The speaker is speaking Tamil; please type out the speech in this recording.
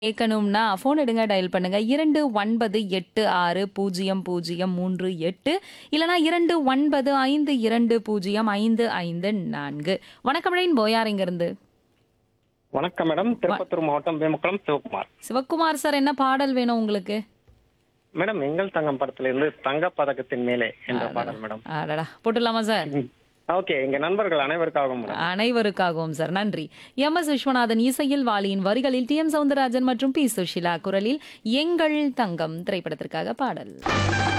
கேட்கணும்னா ஃபோன் எடுங்க டயல் பண்ணுங்க இரண்டு ஒன்பது எட்டு ஆறு பூஜ்ஜியம் பூஜ்ஜியம் மூன்று எட்டு இல்லனா இரண்டு ஒன்பது ஐந்து இரண்டு பூஜ்ஜியம் ஐந்து ஐந்து நான்கு வணக்கம் ரெயின்போ யார் இருந்து வணக்கம் மேடம் திருப்பத்தூர் மாவட்டம் வேமக்குளம் சிவகுமார் சிவக்குமார் சார் என்ன பாடல் வேணும் உங்களுக்கு மேடம் எங்கள் தங்கம் படத்துல இருந்து தங்க பதக்கத்தின் மேலே என்ற பாடல் மேடம் அடடா போட்டுடலாமா சார் ஓகே எங்க நண்பர்கள் அனைவருக்காகவும் மேடம் அனைவருக்காகவும் சார் நன்றி எம் எஸ் விஸ்வநாதன் இசையில் வாலியின் வரிகளில் டி எம் சவுந்தரராஜன் மற்றும் பி சுஷிலா குரலில் எங்கள் தங்கம் திரைப்படத்திற்காக பாடல்